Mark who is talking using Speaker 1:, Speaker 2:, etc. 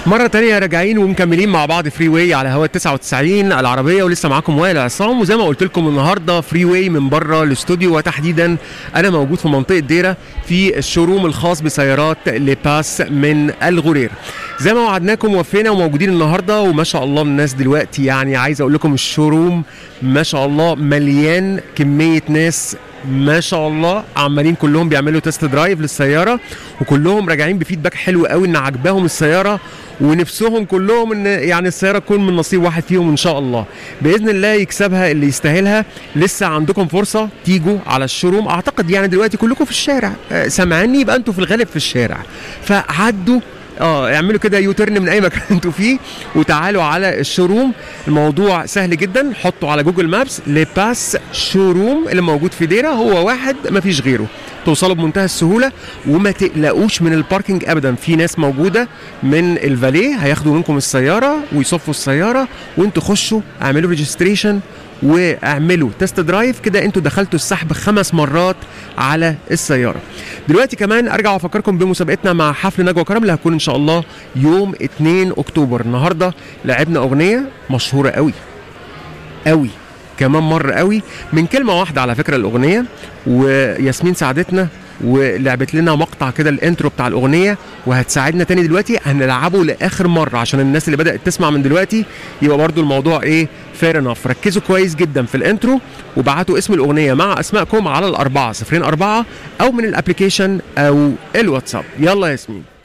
Speaker 1: مرة تانية راجعين ومكملين مع بعض فري واي على هوا 99 العربية ولسه معاكم وائل عصام وزي ما قلت لكم النهارده فري واي من بره الاستوديو وتحديدا انا موجود في منطقة ديرة في الشوروم الخاص بسيارات لباس من الغرير. زي ما وعدناكم وفينا وموجودين النهارده وما شاء الله الناس دلوقتي يعني عايز اقول لكم الشوروم ما شاء الله مليان كمية ناس ما شاء الله عمالين كلهم بيعملوا تيست درايف للسياره وكلهم راجعين بفيدباك حلو قوي ان عجباهم السياره ونفسهم كلهم ان يعني السياره تكون من نصيب واحد فيهم ان شاء الله باذن الله يكسبها اللي يستاهلها لسه عندكم فرصه تيجوا على الشوروم اعتقد يعني دلوقتي كلكم في الشارع آه، سامعاني يبقى انتوا في الغالب في الشارع فعدوا اه اعملوا كده يوترن من اي مكان انتوا فيه وتعالوا على الشوروم الموضوع سهل جدا حطوا على جوجل مابس لباس شوروم اللي موجود في ديره هو واحد مفيش غيره توصلوا بمنتهى السهوله وما تقلقوش من الباركينج ابدا في ناس موجوده من الفاليه هياخدوا منكم السياره ويصفوا السياره وانتوا خشوا اعملوا ريجستريشن واعملوا تيست درايف كده انتوا دخلتوا السحب خمس مرات على السياره دلوقتي كمان ارجع افكركم بمسابقتنا مع حفل نجوى كرم اللي هتكون ان شاء الله يوم 2 اكتوبر النهارده لعبنا اغنيه مشهوره قوي قوي كمان مره قوي من كلمه واحده على فكره الاغنيه وياسمين ساعدتنا ولعبت لنا مقطع كده الانترو بتاع الاغنيه وهتساعدنا تاني دلوقتي هنلعبه لاخر مره عشان الناس اللي بدات تسمع من دلوقتي يبقى برضو الموضوع ايه فير انف ركزوا كويس جدا في الانترو وبعتوا اسم الاغنيه مع اسمائكم على الاربعه صفرين اربعه او من الابلكيشن او الواتساب يلا ياسمين